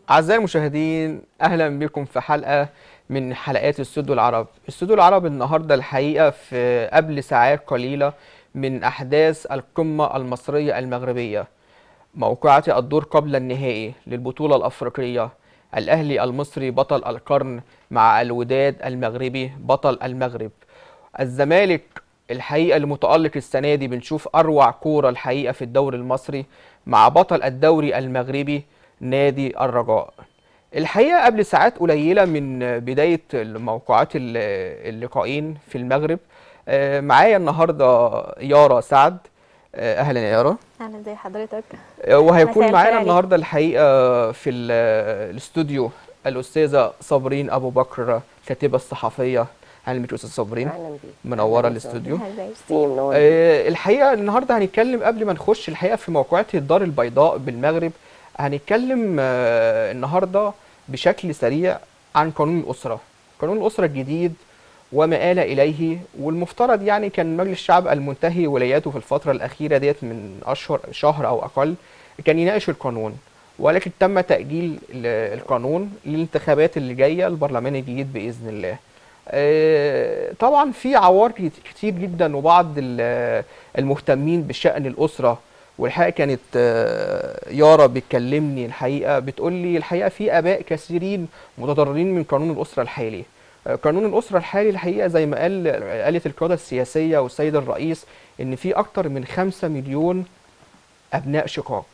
أعزائي المشاهدين أهلا بكم في حلقة من حلقات استوديو العرب استوديو العرب النهاردة الحقيقة في قبل ساعات قليلة من أحداث القمة المصرية المغربية موقعة الدور قبل النهائي للبطولة الأفريقية الأهلي المصري بطل القرن مع الوداد المغربي بطل المغرب الزمالك الحقيقة المتألق السنة دي بنشوف أروع كورة الحقيقة في الدوري المصري مع بطل الدوري المغربي نادي الرجاء الحقيقة قبل ساعات قليلة من بداية موقعات اللقاءين في المغرب آه، معايا النهاردة يارا سعد آه، أهلا يا يارا اهلا زي حضرتك آه، وهيكون مساء معانا الخير النهاردة الحقيقة في ال- الاستوديو الأستاذة صابرين أبو بكر كاتبة الصحفية أهلا بك أستاذ صابرين اهلا بيك منورة أهلاً الاستوديو أهلا ازيك ستيم منور آه، الحقيقة النهاردة هنتكلم قبل ما نخش الحقيقة في موقعة الدار البيضاء بالمغرب هنتكلم آه، النهاردة بشكل سريع عن قانون الأسرة قانون الأسرة الجديد وما آل إليه والمفترض يعني كان مجلس الشعب المنتهي ولاياته في الفترة الأخيرة ديت من أشهر شهر أو أقل كان يناقش القانون ولكن تم تأجيل ال- القانون للانتخابات اللي جاية البرلمان الجديد بإذن الله آه، طبعا في عوار كت- كتير جدا وبعض ال- المهتمين بشأن الأسرة والحقيقة كانت آه، يارا بتكلمني الحقيقة بتقول لي الحقيقة في آباء كثيرين متضررين من قانون الأسرة الحالي آه، قانون الأسرة الحالي الحقيقة زي ما قال قالت القيادة السياسية والسيد الرئيس إن في أكتر من خمسة مليون أبناء شقاق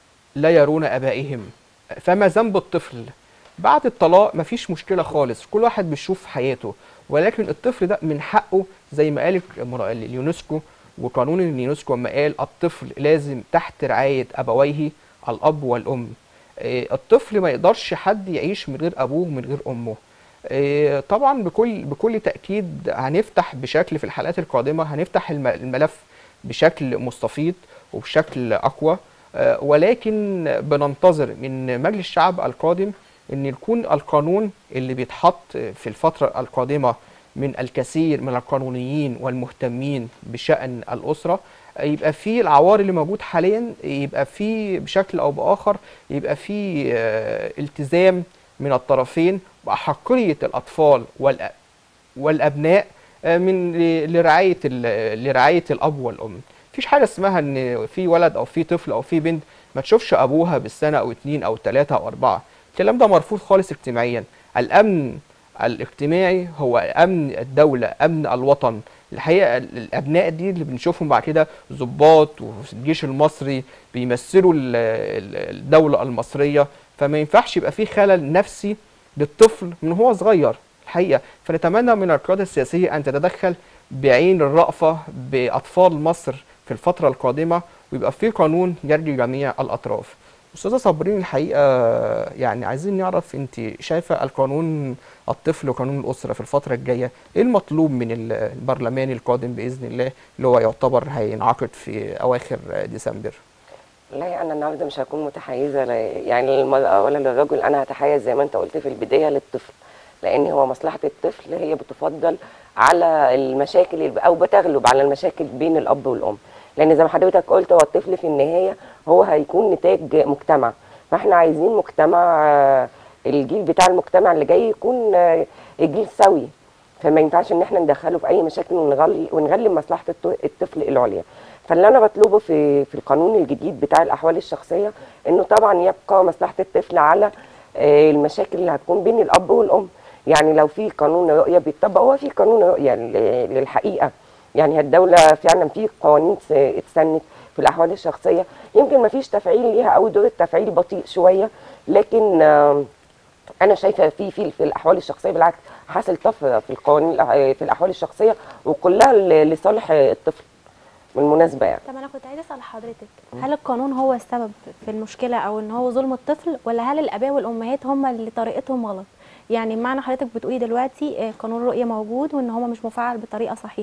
لا يرون آبائهم فما ذنب الطفل بعد الطلاق مفيش مشكلة خالص كل واحد بيشوف حياته ولكن الطفل ده من حقه زي ما قال المر- اليونسكو وقانون اليونسكو لما قال الطفل لازم تحت رعاية أبويه الأب والأم إيه، الطفل ما يقدرش حد يعيش من غير أبوه من غير أمه إيه، طبعا بكل بكل تأكيد هنفتح بشكل في الحلقات القادمة هنفتح الم- الملف بشكل مستفيض وبشكل أقوى آه، ولكن بننتظر من مجلس الشعب القادم ان يكون القانون اللي بيتحط في الفترة القادمة من الكثير من القانونيين والمهتمين بشأن الأسرة يبقى في العوار اللي موجود حاليا يبقى في بشكل أو بآخر يبقى في آه، التزام من الطرفين بأحقية الأطفال والأ- والابناء آه، من ل- لرعايه ال- لرعايه الاب والام مفيش حاجه اسمها ان في ولد او في طفل او في بنت ما تشوفش ابوها بالسنه او اتنين او تلاته او اربعه الكلام ده مرفوض خالص اجتماعيا الامن الاجتماعي هو امن الدوله امن الوطن الحقيقه ال- الابناء دي اللي بنشوفهم بعد كده ضباط والجيش المصري بيمثلوا ال- ال- الدوله المصريه فما ينفعش يبقى في خلل نفسي للطفل من هو صغير الحقيقه فنتمنى من القياده السياسيه ان تتدخل بعين الرأفه باطفال مصر في الفتره القادمه ويبقى في قانون يرجي جميع الاطراف. استاذه صابرين الحقيقه يعني عايزين نعرف انت شايفه القانون الطفل وقانون الاسره في الفتره الجايه ايه المطلوب من ال- البرلمان القادم باذن الله اللي هو يعتبر هينعقد في اواخر ديسمبر. لا يعني النهارده مش هكون متحيزه لا يعني للمراه ولا للرجل انا هتحيز زي ما انت قلت في البدايه للطفل لان هو مصلحه الطفل هي بتفضل على المشاكل الب- او بتغلب على المشاكل بين الاب والام لان زي ما حضرتك قلت هو الطفل في النهايه هو هيكون نتاج مجتمع فاحنا عايزين مجتمع آه، الجيل بتاع المجتمع اللي جاي يكون آه، جيل سوي فما ينفعش ان احنا ندخله في اي مشاكل ونغلي ونغلب مصلحه الط- الطفل العليا فاللي انا بطلبه في في القانون الجديد بتاع الاحوال الشخصيه انه طبعا يبقى مصلحه الطفل على آه، المشاكل اللي هتكون بين الاب والام يعني لو في قانون رؤيه بيتطبق هو في قانون رؤيه ل- للحقيقه يعني الدوله فعلا في قوانين س- اتسنت في الاحوال الشخصيه يمكن ما فيش تفعيل ليها او دور التفعيل بطيء شويه لكن آم، انا شايفه في في في الاحوال الشخصيه بالعكس حاصل طفره في القوانين الأح- في الاحوال الشخصيه وكلها ل- لصالح الطفل بالمناسبه يعني طب انا كنت عايزه اسال حضرتك هل القانون هو السبب في المشكله او ان هو ظلم الطفل ولا هل الاباء والامهات هم اللي طريقتهم غلط يعني معنى حضرتك بتقولي دلوقتي آه، قانون الرؤيه موجود وان هو مش مفعل بطريقه صحيحه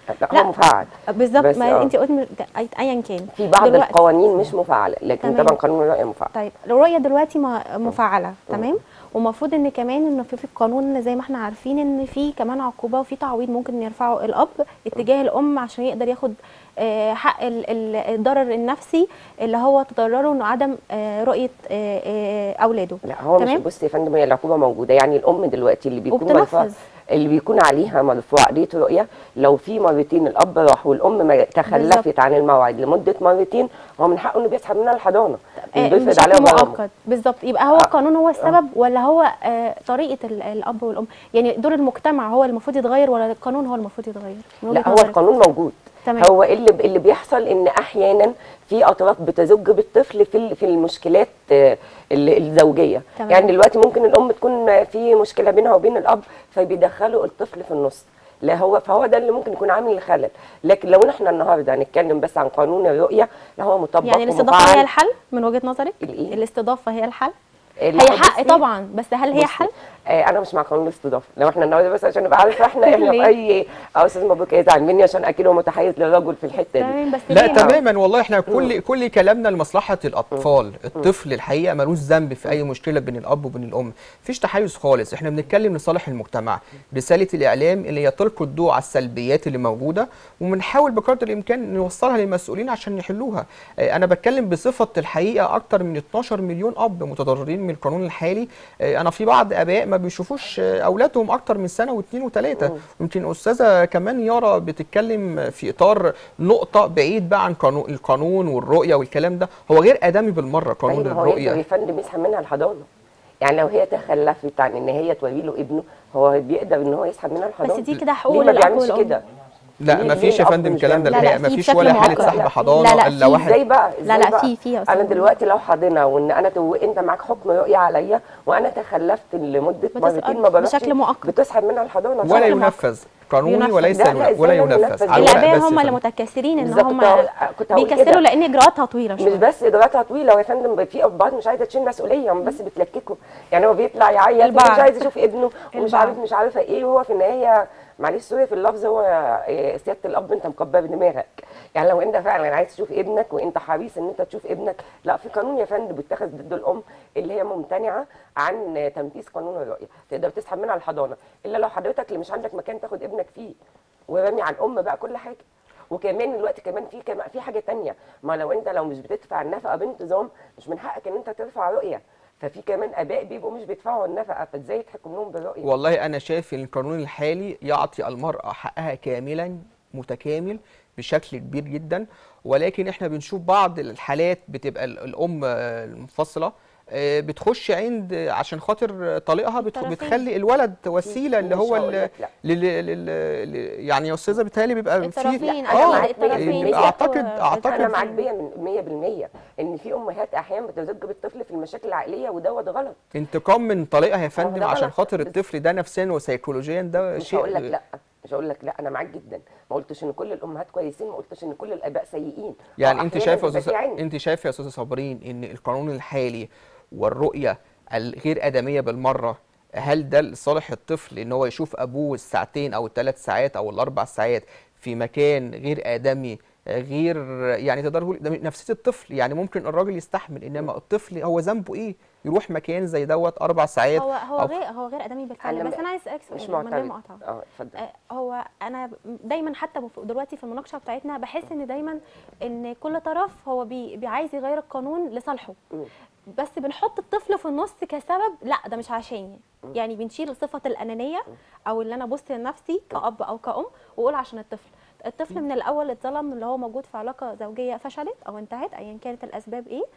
لا لا. هو مفعل بالظبط بس ما آه. انت قلت م- أي- ايا كان في بعض دلوقتي- القوانين مش مفعله لكن تمام. طبعا قانون الرؤيه مفعل طيب الرؤيه دلوقتي م- مفعله تمام ومفروض ان كمان انه في في القانون زي ما احنا عارفين ان في كمان عقوبه وفي تعويض ممكن يرفعه الاب اتجاه الام عشان يقدر ياخد آه، حق ال- ال- الضرر النفسي اللي هو تضرره انه عدم آه، رؤيه آه، آه، اولاده لا هو مش تمام بص يا فندم هي العقوبه موجوده يعني الام دلوقتي اللي بيكون وبتنفذ. مرفوع اللي بيكون عليها مرفوع قضيه رؤيه لو في مرتين الاب راح والام ما تخلفت بالظبط. عن الموعد لمده مرتين هو من حقه انه بيسحب منها الحضانه آه، بيفرض بشكل عليها غرامه مؤقت بالظبط يبقى هو القانون هو السبب ولا هو آه، طريقه ال- الاب والام يعني دور المجتمع هو المفروض يتغير ولا القانون هو المفروض يتغير من وجهة لا هو نظرك؟ القانون موجود تمام. هو اللي اللي بيحصل ان احيانا في اطراف بتزج بالطفل في ال- في المشكلات آه، ال- الزوجيه تمام. يعني دلوقتي ممكن الام تكون في مشكله بينها وبين الاب فبيدخلوا الطفل في النص لا هو فهو ده اللي ممكن يكون عامل الخلل لكن لو احنا النهارده هنتكلم بس عن قانون الرؤيه لا هو مطبق يعني الاستضافه ومفعل. هي الحل من وجهه نظرك الإيه؟ الاستضافه هي الحل لا، هي حق بصي- طبعا بس هل هي بصي، حل آه انا مش مع قانون الاستضافه لو احنا النهارده بس عشان نبقى عارفه احنا احنا ليه؟ في اي اه استاذ مبروك يزعل مني عشان اكيد هو متحيز للرجل في الحته دي تمام بس لا ليه؟ تماما والله احنا كل كل كلامنا لمصلحه الاطفال الطفل الحقيقه ملوش ذنب في اي مشكله بين الاب وبين الام مفيش تحيز خالص احنا بنتكلم لصالح المجتمع رساله الاعلام اللي هي تلقي الضوء على السلبيات اللي موجوده وبنحاول بقدر الامكان نوصلها للمسؤولين عشان يحلوها آه، انا بتكلم بصفه الحقيقه اكتر من 12 مليون اب متضررين من القانون الحالي آه، انا في بعض اباء ما بيشوفوش آه، اولادهم اكتر من سنه واثنين وثلاثه يمكن استاذه كمان يارا بتتكلم في اطار نقطه بعيد بقى عن قانون القانون والرؤيه والكلام ده هو غير ادمي بالمره قانون طيب هو يقدر الرؤيه يا فندم يسحب منها الحضانه يعني لو هي تخلفت عن ان هي توري له ابنه هو بيقدر ان هو يسحب منها الحضانه دي كده حقوق ليه ما للأب بيعملش والأم. كده لا ليه- ما ليه فيش يا الأب فندم مش الكلام ده بيعمل لا، لا، الحقيقه ما في فيش بشكل ولا حاله مؤقت. سحب لا، حضانه لا، لا، الا في واحد ازاي بقى لا ازاي لا بقى؟ في في يا انا أستاذ دلوقتي لو حاضنه وان انا تو... انت معاك حكم رؤيه عليا وانا تخلفت لمده بتسقط مرتين ما بروحش بشكل مؤقت. بتسحب منها الحضانه ولا طبعاً. ينفذ قانوني ينفذ. وليس لا، لا، ولا إزاي لا ينفذ ينفذ؟ على الورق الاباء بس هم يا اللي فندم. متكاسلين ان بالظبط، هم كنت هقول- كنت هقول بيكسلوا كده. لان اجراءاتها طويله مش شويه بس اجراءاتها طويله يا فندم في ابهات مش عايزه تشيل مسؤوليه هم بس بتلككوا يعني هو بيطلع يعيط البعض. ومش عايز يشوف ابنه ومش البعض. عارف مش عارفه ايه وهو في النهايه معلش سوري في اللفظ هو إيه، سياده الاب انت مكبر دماغك يعني لو انت فعلا عايز تشوف ابنك وانت حريص ان انت تشوف ابنك لا في قانون يا فندم بيتخذ ضد الام اللي هي ممتنعه عن تنفيذ قانون الرؤيه تقدر تسحب منها الحضانه الا لو حضرتك اللي مش عندك مكان تاخد ابنك فيه ورامي على الام بقى كل حاجه وكمان الوقت كمان في كمان في حاجه تانية ما لو انت لو مش بتدفع النفقه بانتظام مش من حقك ان انت ترفع رؤيه ففي كمان اباء بيبقوا مش بيدفعوا النفقه فازاي تحكم لهم بالرؤيه والله انا شايف ان القانون الحالي يعطي المراه حقها كاملا متكامل بشكل كبير جدا ولكن احنا بنشوف بعض الحالات بتبقى ال- الام آه، المنفصله آه، بتخش عند عشان خاطر طليقها بتخ- الطرفين. بتخلي الولد وسيله اللي مش هو هقول ال- لك لا. لل- لل- لل- يعني يا استاذه بيتهيألي بيبقى في الطرفين أنا اه معاك الطرفين مية- اعتقد بياخدوا- اعتقد انا معاك 100 من 100% ان في امهات احيانا بتزج بالطفل في المشاكل العائليه ودوت غلط انتقام من طليقها يا فندم ده عشان غلط. خاطر الطفل ده نفسيا وسيكولوجيا ده مش شيء هقول لك لا مش هقول لك لا انا معاك جدا ما قلتش ان كل الامهات كويسين ما قلتش ان كل الاباء سيئين يعني آه، انت أحياناً شايفه يا بيبقى استاذ في عند. انت شايفه يا استاذه صابرين ان القانون الحالي والرؤيه الغير ادميه بالمره هل ده لصالح الطفل ان هو يشوف ابوه الساعتين او الثلاث ساعات او الاربع ساعات في مكان غير ادمي غير يعني تقدر تقول ده نفسيه الطفل يعني ممكن الراجل يستحمل انما الطفل هو ذنبه ايه يروح مكان زي دوت اربع ساعات هو هو أو- غير هو غير ادمي بالفعل أنا بس م- انا عايز اسالك مش سؤال من غير معترض مقاطعه اه اتفضل آه، هو انا دايما حتى بف- دلوقتي في المناقشه بتاعتنا بحس ان دايما ان كل طرف هو بي بي- عايز يغير القانون لصالحه مم. بس بنحط الطفل في النص كسبب لا ده مش عشاني يعني بنشيل صفه الانانيه او اللي انا ابص لنفسي كاب او كأم واقول عشان الطفل الطفل من الاول اتظلم اللي هو موجود في علاقه زوجيه فشلت او انتهت ايا كانت الاسباب ايه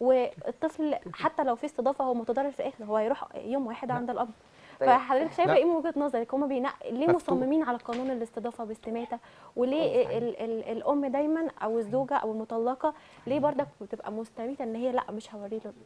والطفل حتى لو في استضافه هو متضرر في الاخر هو هيروح يوم واحد عند الاب طيب. فحضرتك شايفه لا. ايه من وجهه نظرك هم بينق... ليه مفتوح. مصممين على قانون الاستضافه باستماته وليه ال... ال... الام دايما او الزوجه او المطلقه ليه برضك بتبقى مستميته ان هي لا مش هوري له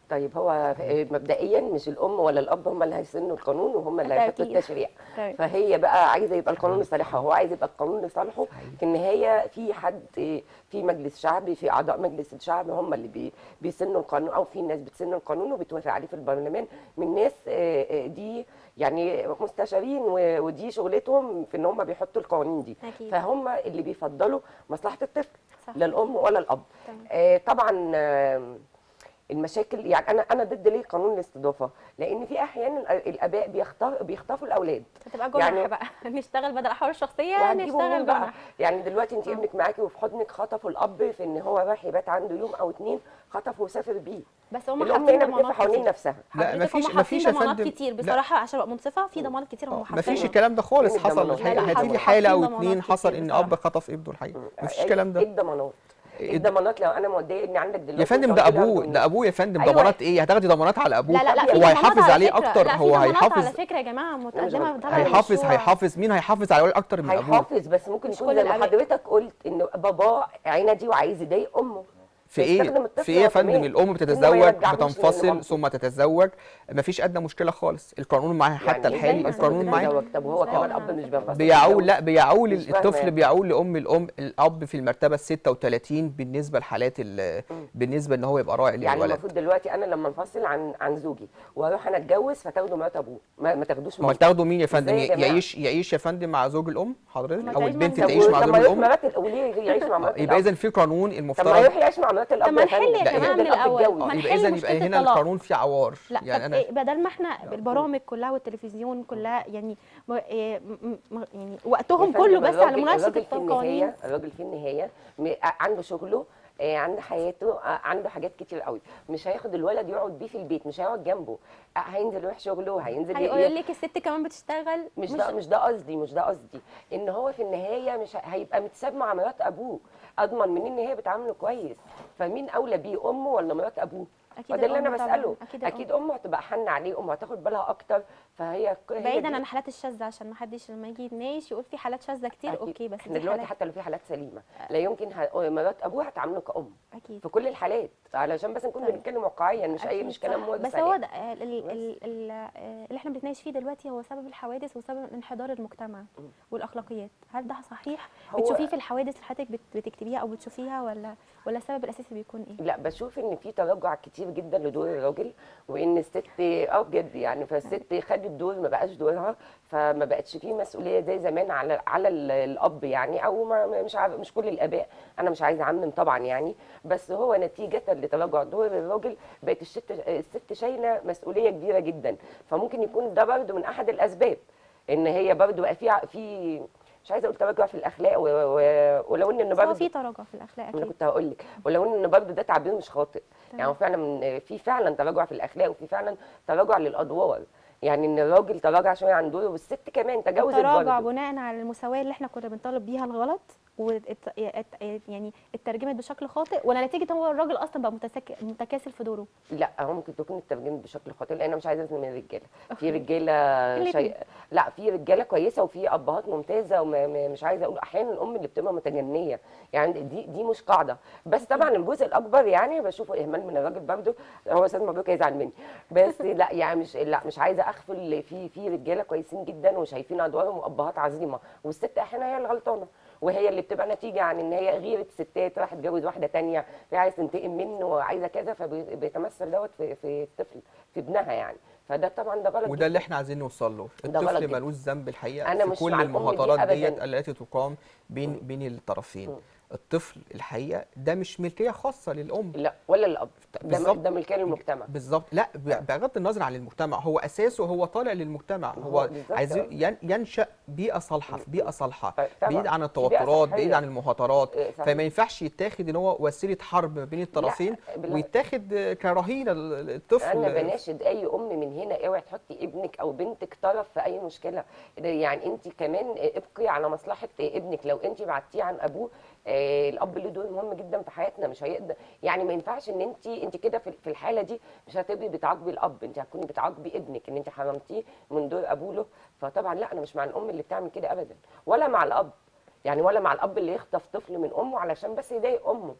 طيب هو مبدئيا مش الام ولا الاب هم اللي هيسنوا القانون وهم اللي ده هيحطوا أكيد. التشريع تمام. فهي بقى عايزه يبقى القانون لصالحها هو عايز يبقى القانون لصالحه صحيح. في النهايه في حد في مجلس شعبي في اعضاء مجلس الشعب هم اللي بي بيسنوا القانون او في ناس بتسن القانون وبتوافق عليه في البرلمان من ناس آه، آه، دي يعني مستشارين و- ودي شغلتهم في ان هم بيحطوا القوانين دي أكيد. فهم اللي بيفضلوا مصلحه الطفل صح. لا الام ولا الاب تمام. آه، طبعا آه، المشاكل يعني انا انا ضد ليه قانون الاستضافه لان في احيانا ال- الاباء بيختار بيخطفوا الاولاد هتبقى جنح يعني- بقى نشتغل بدل احوال الشخصيه وهتجيبوا منين نشتغل بقى جنح يعني دلوقتي انت آه. ابنك معاكي وفي حضنك خطفوا الاب في ان هو راح يبات عنده يوم او اتنين خطفه وسافر بيه بس هم الام حاطين هنا بتلف ضمانات حوالين كتير نفسها لا، حضرتك مفيش- هم مفيش حاطين يا ضمانات فندم. كتير لا. بصراحه عشان ابقى منصفه في ضمانات كتير هم حاطينها مفيش الكلام ده خالص فين حصل الضمانات؟ الحقيقه لا، هتيجي حاطين حاله او ضمانات اتنين كتير حصل ان بصراحة. اب خطف ابنه الحقيقه مفيش ايه الكلام ده إيه الضمانات إيه ايه الضمانات لو انا موديه ابني عندك دلوقتي يا فندم وأنت ده قلت لي ابوه هاخده ده ابوه يا فندم أيوة. ضمانات ايه هتاخدي ضمانات على ابوه لا لا لا طب في هو ضمانات هيحافظ على عليه فكرة. اكتر لا، في هو ضمانات على هيحافظ فكره يا جماعه متقدمه مش- تبع هيحافظ المشروع. هيحافظ مين هيحافظ على الولد اكتر من ابوه هيحافظ بس ممكن مش يكون كل زي ما الآباء. حضرتك قلت ان باباه عينه وعايز يضايق امه في ايه فيستخدم الطفل في ايه يا هو فندم كمان. الام إنه ما بتتزوج يرجعهوش بتنفصل لمامته. ثم تتزوج مفيش ادنى مشكله خالص القانون معاها حتى يعني الحالي دايماً القانون دايماً معاها بيتزوج طب وهو مش كمان دايماً اب مش بينفصل بيعول لا بيعول مش فاهمة الطفل يعني. بيعول لام الام الاب في المرتبه ال 36 بالنسبه لحالات ال- بالنسبه ان هو يبقى راعي يعني للولد المفروض دلوقتي انا لما انفصل عن عن زوجي واروح انا اتجوز فتاخدوا مرات ابوه ما, ما تاخدوش امال مامته تاخدوا مين يا فندم إزاي يا جماعة؟ يعيش يعيش يا فندم مع زوج الام حضرتك ما او تعيش البنت مع طب تعيش مع طب زوج ما يروح الام مرات وليه يعيش مع مرات يبقى الأب؟ اذا في قانون طب ما المفترض يروح يعيش مع مرات الاب طب ما يا نحل فندم. يا لا، جماعه إذا من الأب الاول اتجوز. ما يبقى نحل اذا يبقى مشكله هنا الطلاق القانون فيه عوار لا يعني طب انا إيه بدل ما احنا البرامج كلها والتلفزيون كلها يعني م- إيه م- م- يعني وقتهم يا كله فندم، بس على الراجل- مناقشه الراجل في القوانين النهايه الراجل في النهايه م- عنده شغله آه، عنده حياته آه، عنده حاجات كتير قوي مش هياخد الولد يقعد بيه في البيت مش هيقعد جنبه آه، هينزل يروح شغله هينزل ي- هيقول لك الست كمان بتشتغل مش ده مش ده قصدي مش ده قصدي ان هو في النهايه مش ه- هيبقى متساب مع مرات ابوه اضمن منين ان هي بتعامله كويس فمين اولى بيه امه ولا مرات ابوه أكيد فده اللي انا الأم طبعاً، بساله أكيد اكيد, الأم. امه هتبقى حن عليه امه هتاخد بالها اكتر فهي هي بعيدا دي- عن الحالات الشاذه عشان ما حدش لما يجي يتناقش يقول في حالات شاذه كتير أكيد. اوكي بس احنا دي دلوقتي حالات حتى لو في حالات سليمه لا يمكن ه... مرات ابوه هتعامله كأم اكيد في كل الحالات علشان بس نكون طيب. بنتكلم واقعيا مش اي أكيد مش كلام صح. موجز بس عليه. هو ده ال- ال- ال- ال- آه، اللي احنا بنتناقش فيه دلوقتي هو سبب الحوادث وسبب انحدار المجتمع والاخلاقيات هل ده صحيح هو- بتشوفيه في الحوادث اللي حضرتك بت- بتكتبيها او بتشوفيها ولا ولا السبب الاساسي بيكون ايه لا بشوف ان في تراجع كتير جدا لدور الراجل وان الست اه بجد يعني فالست خدت دور ما بقاش دورها فما بقتش فيه مسؤوليه زي زمان على على ال- الاب يعني او ما ما- مش عارف مش كل الاباء انا مش عايزه اعمم طبعا يعني بس هو نتيجه لتراجع دور الراجل بقت الست الست شايله مسؤوليه كبيره جدا فممكن يكون ده برضه من احد الاسباب ان هي برضه بقى في ع- في مش عايزه اقول تراجع في الاخلاق و- و- ولو ان بس هو برضه في تراجع في الاخلاق انا اكيد كنت هقول لك ولو ان برضه ده تعبير مش خاطئ تمام. يعني هو فعلا من- في فعلا تراجع في الاخلاق وفي فعلا تراجع للادوار يعني ان الراجل تراجع شويه عن دوره والست كمان تجاوزت تراجع برضه بناء على المساواه اللي احنا كنا بنطالب بيها الغلط وات- ات- يعني اترجمت بشكل خاطئ ولا نتيجه هو الراجل اصلا بقى متسك- متكاسل في دوره لا هو ممكن تكون اترجمت بشكل خاطئ لان انا مش عايزه اظلم الرجاله في رجاله الاتنين. شيء لا في رجاله كويسه وفي ابهات ممتازه ومش عايزه اقول احيانا الام اللي بتبقى متجنيه يعني دي دي مش قاعده بس طبعا الجزء الاكبر يعني بشوفه اهمال من الراجل برضه هو استاذ مبروك هيزعل مني بس لا يعني مش لا مش عايزه اغفل في في رجاله كويسين جدا وشايفين ادوارهم وابهات عظيمه والست احيانا هي اللي غلطانه وهي اللي بتبقى نتيجه عن ان هي غيره ستات راح تتجوز واحده تانية فهي عايزه تنتقم منه وعايزه كذا فبيتمثل دوت في في الطفل في ابنها يعني فده طبعا ده غلط وده اللي احنا عايزين نوصل له ده غلط الطفل جداً. ملوش ذنب الحقيقه أنا في مش كل مع الأم دي المهاترات أبداً. ديت التي تقام بين بين الطرفين الطفل الحقيقه ده مش ملكيه خاصه للام لا ولا الاب ده بالظبط. ده ملكيه للمجتمع بالظبط لا ب- بغض النظر عن المجتمع هو اساسه هو طالع للمجتمع هو هو بالظبط. عايز ين- ينشا بيئه صالحه في بيئه صالحه طبعاً. بعيد عن في بيئة التوترات صحية. بعيد عن المهاترات إيه، صحيح. فما ينفعش يتاخد ان هو وسيله حرب بين الطرفين بالله. ويتاخد كرهينه ال- الطفل انا بناشد اي ام من هنا اوعي تحطي ابنك او بنتك طرف في اي مشكله ده يعني انت كمان ابقي على مصلحه ابنك لو انت بعدتيه عن ابوه آه الاب له دور مهم جدا في حياتنا مش هيقدر يعني ما ينفعش ان انت انت كده في في الحاله دي مش هتبقي بتعاقبي الاب انت هتكوني بتعاقبي ابنك ان انت حرمتيه من دور ابوه له فطبعا لا انا مش مع الام اللي بتعمل كده ابدا ولا مع الاب يعني ولا مع الاب اللي يخطف طفل من امه علشان بس يضايق امه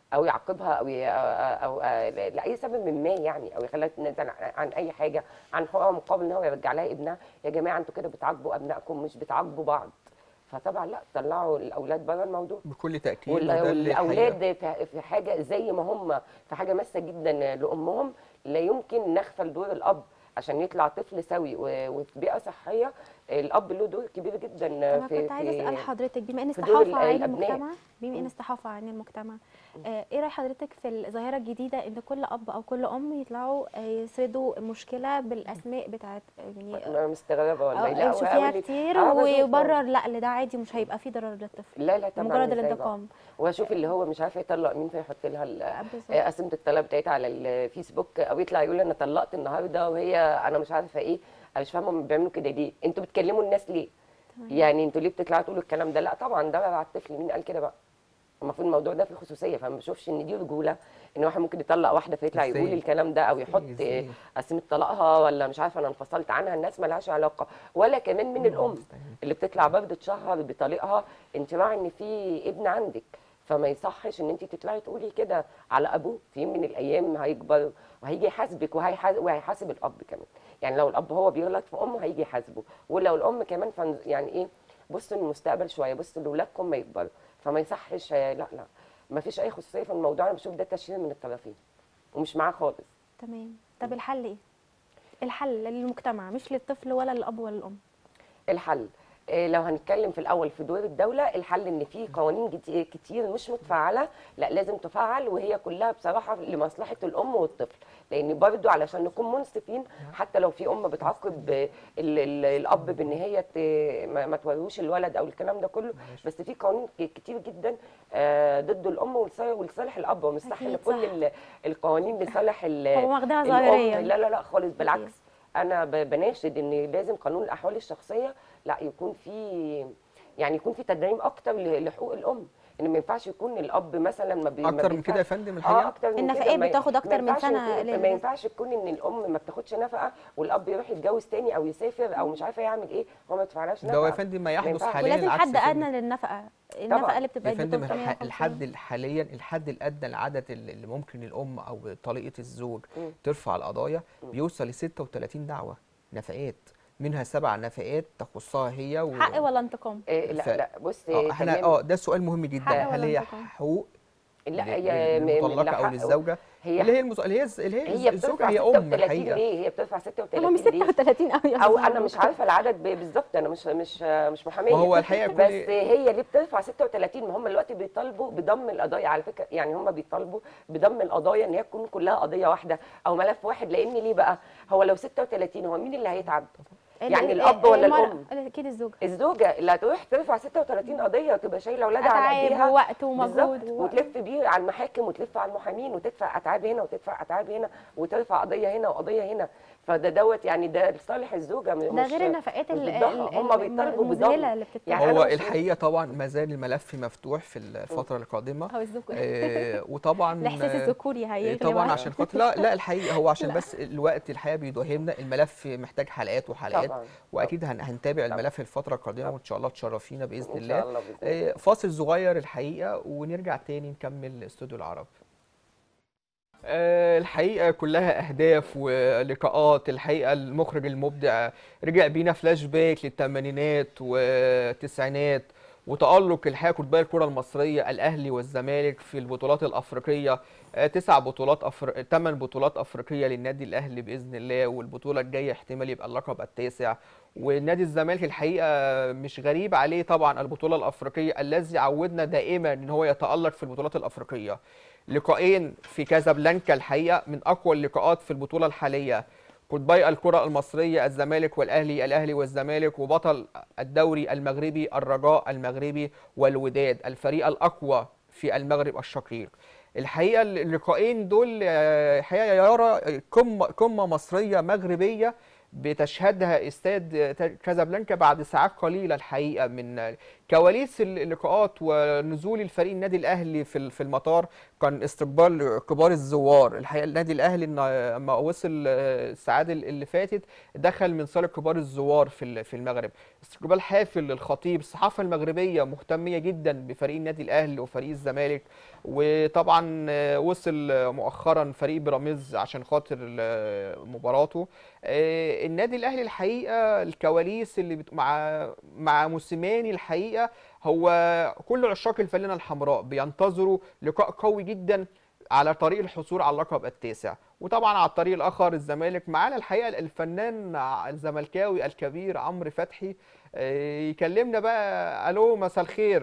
او يعاقبها او ي- او, أو لاي سبب من ما يعني او يخليها تنازل عن- عن اي حاجه عن حقوقها مقابل ان هو يرجع لها ابنها يا جماعه انتوا كده بتعاقبوا ابنائكم مش بتعاقبوا بعض فطبعا لا طلعوا الاولاد بره الموضوع بكل تاكيد وال- وده اللي الحقيقة- والاولاد في- في حاجه زي ما هم في حاجه ماسه جدا لامهم لا يمكن نغفل دور الاب عشان يطلع طفل سوي و- وفي بيئه صحيه الاب له دور كبير جدا انا في كنت عايزه في- اسال حضرتك بما ان في دور الصحافه عين الأبناء. المجتمع بما ان الصحافه عين المجتمع آه، ايه راي حضرتك في الظاهره الجديده ان كل اب او كل ام يطلعوا آه، يسردوا المشكله بالاسماء بتاعت يعني انا مستغربه والله آه، لا بشوفيها وأقول لك- كتير آه، بشوف. ويبرر لا اللي ده عادي مش هيبقى فيه ضرر للطفل لا لا طبعا مجرد إزاي بقى؟ الانتقام واشوف اللي هو مش عارفه يطلق مين فيحط لها ال- آه، بالظبط. آه، قسيمه الطلاق بتاعتها على الفيسبوك او يطلع يقول انا طلقت النهارده وهي انا مش عارفه ايه انا مش فاهمه هم بيعملوا كده ليه انتوا بتكلموا الناس ليه يعني انتوا ليه بتطلعوا تقولوا الكلام ده لا طبعا ده على الطفل مين قال كده بقى المفروض الموضوع ده فيه خصوصيه فما بشوفش ان دي رجوله ان واحد ممكن يطلق واحده فيطلع إزاي؟ يقول الكلام ده او يحط إزاي؟ آه، قسيمه طلاقها ولا مش عارفه انا انفصلت عنها الناس مالهاش علاقه ولا كمان من الام مستحيل. اللي بتطلع برضه تشهر بطليقها انطباع ان في ابن عندك فما يصحش ان انت تطلعي تقولي كده على ابوه في يوم من الايام هيكبر وهيجي يحاسبك وهيحاسب, وهيحاسب الاب كمان يعني لو الاب هو بيغلط في امه هيجي يحاسبه ولو الام كمان فن يعني ايه بصوا للمستقبل شويه بصوا لاولادكم ما يكبروا فما يصحش آه، لا لا ما فيش اي خصوصيه في الموضوع انا بشوف ده تشهير من الطرفين ومش معاه خالص تمام طب الحل ايه الحل للمجتمع مش للطفل ولا للاب ولا الام الحل إيه لو هنتكلم في الاول في دور الدوله الحل ان في قوانين جدي- كتير مش متفعله لا لازم تفعل وهي كلها بصراحه لمصلحه الام والطفل لان برضو علشان نكون منصفين حتى لو في ام بتعاقب ال ال الاب بان هي ت- ما ما توروش الولد او الكلام ده كله بس في قوانين ك- كتير جدا آه، ضد الام ولصالح ولصالح الاب ومش صح ان أكيد كل صح. ال- القوانين لصالح ال- هو واخداها الأم. ظاهريا. لا لا لا خالص بالعكس انا ب- بناشد ان لازم قانون الاحوال الشخصيه لا يكون في يعني يكون في تدعيم اكتر ل- لحقوق الام ان ما ينفعش يكون الاب مثلا ما بي ما اكتر من كده يا بيدفعش- فندم اه الحقيقه اكتر من النفقات كده ما- بتاخد ما أكتر من ينفعش سنة يكون- لل- ما ينفعش تكون ان الام ما بتاخدش نفقه والاب يروح يتجوز تاني او يسافر او مش عارفه يعمل ايه هو ما يدفعلهاش نفقه ده هو يا فندم ما يحدث ينفعش. حاليا ولازم العكس حد يا فندم. ادنى للنفقه النفقه اللي بتبقى يا فندم الح- 350. الحد حاليا الحد الادنى لعدد اللي اللي ممكن الام او طليقه الزوج مم. ترفع القضايا بيوصل ل 36 دعوه نفقات منها سبع نفقات تخصها هي و... حق ولا انتقام إيه لا ف- لا بص اه احنا تمام. اه ده سؤال مهم جدا حق هل ولا هي انتقام؟ حقوق لا ل- هي م- م- للمطلقه لا او حق- للزوجه هي اللي هي المز... اللي هي الز- اللي هي, هي الزوجه بتدفع هي ام 36 الحقيقه ليه هي بتدفع هم 36 ليه 36 قوي يا او أستاذ انا مش عمرو. عارفه العدد ب- بالظبط انا مش مش مش محاميه ما هو الحقيقة كل- بس هي ليه بتدفع 36 ما هم دلوقتي بيطالبوا بضم القضايا على فكره يعني هم بيطالبوا بضم القضايا ان هي تكون كلها قضيه واحده او ملف واحد لان ليه بقى هو لو 36 هو مين اللي هيتعب ال- يعني ال- الاب ولا المرأة. الام اكيد الزوجه الزوجه اللي هتروح ترفع 36 قضيه وتبقى شايله اولادها على اتعاب ايديها ووقت ومجهود بالظبط ووقت. وتلف بيه على المحاكم وتلف على المحامين وتدفع اتعاب هنا وتدفع اتعاب هنا وترفع قضيه هنا وقضيه هنا فده دوت يعني ده لصالح الزوجه م- ده مش غير النفقات مش ال- ضدها. ال- هم ال- بيطالبوا المذهله بضم اللي بتتاخد يعني أنا هو مش- الحقيقه طبعا ما زال الملف مفتوح في الفتره القادمه او الزوج آه وطبعا الاحساس آه، الذكوري إيه هيغلب طبعا على- عشان خاطر لا لا الحقيقه هو عشان بس الوقت الحقيقه بيداهمنا الملف محتاج حلقات وحلقات طبعا واكيد هن- هنتابع الملف الفتره القادمه وان شاء الله تشرفينا باذن ان الله شاء الله باذن الله إيه، فاصل صغير الحقيقه ونرجع تاني نكمل استوديو العرب آه، الحقيقة كلها أهداف ولقاءات الحقيقة المخرج المبدع رجع بينا فلاش باك للثمانينات والتسعينات وتألق الحقيقة كتباء الكرة المصرية الأهلي والزمالك في البطولات الأفريقية آه، تسع بطولات أفر... ثمان بطولات أفريقية للنادي الأهلي بإذن الله والبطولة الجاية احتمال يبقى اللقب التاسع ونادي الزمالك الحقيقة مش غريب عليه طبعا البطولة الأفريقية الذي عودنا دائما إن هو يتألق في البطولات الأفريقية لقاءين في كازابلانكا الحقيقه من اقوى اللقاءات في البطوله الحاليه قطبي الكره المصريه الزمالك والاهلي الاهلي والزمالك وبطل الدوري المغربي الرجاء المغربي والوداد الفريق الاقوى في المغرب الشقيق الحقيقه اللقاءين دول آه، الحقيقه يرى قمه قمه مصريه مغربيه بتشهدها استاد كازابلانكا بعد ساعات قليله الحقيقه من كواليس اللقاءات ونزول الفريق النادي الاهلي في ال- في المطار كان استقبال كبار الزوار الحقيقه النادي الاهلي إن- لما وصل آه، الساعات ال- اللي فاتت دخل من صاله كبار الزوار في ال- في المغرب استقبال حافل للخطيب الصحافه المغربيه مهتميه جدا بفريق النادي الاهلي وفريق الزمالك وطبعا آه، وصل آه، مؤخرا فريق بيراميدز عشان خاطر آه، مباراته آه، النادي الاهلي الحقيقه الكواليس اللي بت... مع مع موسيماني الحقيقه هو كل عشاق الفانلة الحمراء بينتظروا لقاء قوي جدا على طريق الحصول على اللقب التاسع وطبعا على الطريق الاخر الزمالك معانا الحقيقه الفنان الزملكاوي الكبير عمرو فتحي آه، يكلمنا بقى الو مساء الخير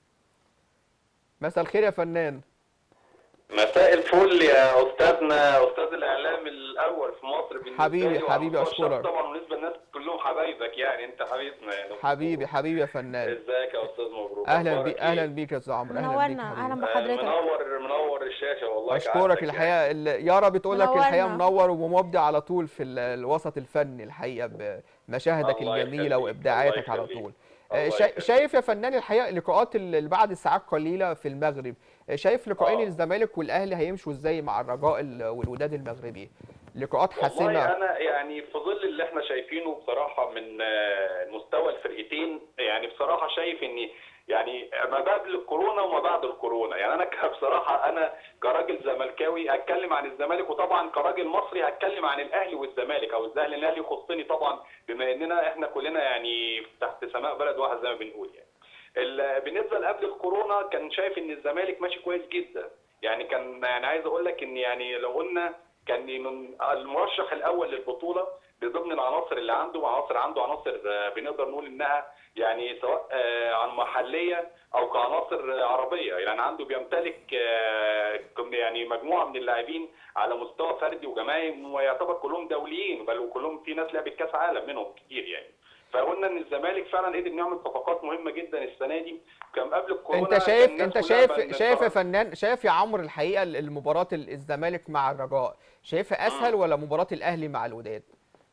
مساء الخير يا فنان مساء الفل يا استاذنا استاذ الاعلام الاول في مصر بالنسبه حبيبي- لي وعلى حبيبي مستوى الشخص أشكرك. طبعا بالنسبه للناس كلهم حبايبك يعني انت حبيبنا يعني حبيبي حبيبي يا فنان ازيك يا استاذ مبروك اهلا أخبارك بيك إيه؟ اهلا بيك يا استاذ عمرو اهلا بيك منورنا حبيبي. اهلا آه، بحضرتك منور منور الشاشه والله اشكرك كعادتك الحقيقه ال- يارا بتقول لك منورنا. الحقيقه منور ومبدع على طول في ال- الوسط الفني الحقيقه بمشاهدك الله الجميله يخليك، وابداعاتك الله على يخليك. طول الله آه، شا- يخليك. شايف يا فنان الحقيقه اللقاءات ال- اللي بعد ساعات قليله في المغرب آه، شايف لقاءين آه. الزمالك والاهلي هيمشوا ازاي مع الرجاء ال- والوداد المغربي لقاءات والله حاسمه انا يعني في ظل اللي احنا شايفينه بصراحه من آه، مستوى الفرقتين يعني بصراحه شايف ان يعني ما قبل الكورونا وما بعد الكورونا يعني انا ك- بصراحه انا كراجل زملكاوي هتكلم عن الزمالك وطبعا كراجل مصري هتكلم عن الاهلي والزمالك او الاهلي الاهلي يخصني طبعا بما اننا احنا كلنا يعني تحت سماء بلد واحد زي ما بنقول يعني ال- بالنسبه لقبل الكورونا كان شايف ان الزمالك ماشي كويس جدا يعني كان يعني عايز اقول لك ان يعني لو قلنا كان من المرشح الاول للبطوله بضمن العناصر اللي عنده عناصر عنده عناصر آه، بنقدر نقول انها يعني سواء آه، عن محليه او كعناصر آه، عربيه يعني عنده بيمتلك آه، كم- يعني مجموعه من اللاعبين على مستوى فردي وجماعي ويعتبر كلهم دوليين بل وكلهم في ناس لعبت كاس عالم منهم كتير يعني فقلنا ان الزمالك فعلا قدر يعمل صفقات مهمه جدا السنه دي كان قبل الكورونا انت شايف كان الناس انت كلها شايف بقى شايف يا بنتفرج. فنان شايف يا عمرو الحقيقه المباراه ال- الزمالك مع الرجاء شايفها اسهل ولا مباراه الاهلي مع الوداد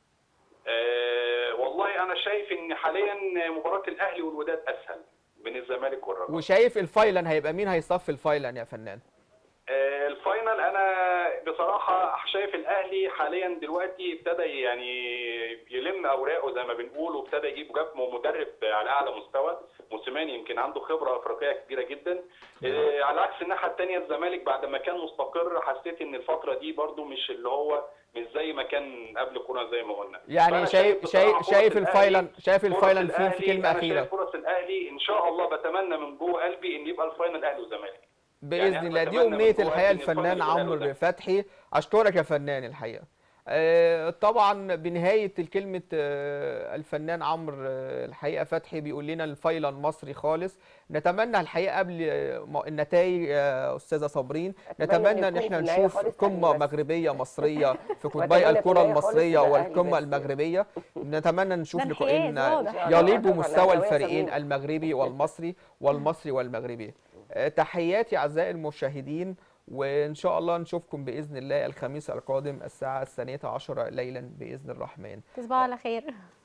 آه والله انا شايف ان حاليا مباراه الاهلي والوداد اسهل من الزمالك والرجاء وشايف الفاينل هيبقى مين هيصف الفاينل يا فنان آه الفاينل انا بصراحه شايف الاهلي حاليا دلوقتي ابتدى يعني يلم اوراقه زي ما بنقول وابتدى يجيب جاب مدرب على اعلى مستوى موسيماني يمكن عنده خبره افريقيه كبيره جدا آه على عكس الناحيه الثانيه الزمالك بعد ما كان مستقر حسيت ان الفتره دي برده مش اللي هو مش زي ما كان قبل كورونا زي ما قلنا يعني فأنا شايف بصراحة شايف فرص شايف الأهلي- الفاينل شايف فرص الفاينل فين في الأهلي- كلمه أنا اخيره شايف فرص الاهلي ان شاء الله بتمنى من جوه قلبي ان يبقى الفاينل اهلي وزمالك باذن يعني الله أنا دي بتمنى من امنيه جوه الحقيقه قلبي إن الفنان الفاينل يبقى عمرو الأهلي فتحي اشكرك يا فنان الحقيقه آه، طبعا بنهايه الكلمه آه، الفنان عمرو آه، الحقيقه فتحي بيقول لنا الفاينل مصري خالص نتمنى الحقيقه قبل آه، م- النتائج آه، استاذه صابرين أتمنى نتمنى إن ان يكون احنا في النهاية نشوف خالص قمه أهلي بس. مغربيه مصريه في وأتمنى قطبي في الكره النهاية خالص المصريه يبقى أهلي والقمه بس. المغربيه نتمنى نشوف ده لقاءين انحياز واضح. إن شاء الله. يليق طبعاً بمستوى أهلاوية الفريقين صميم. المغربي والمصري والمصري والمغربي آه، تحياتي اعزائي المشاهدين وان شاء الله نشوفكم باذن الله الخميس القادم الساعه الثانيه عشرة ليلا باذن الرحمن تصبحوا على خير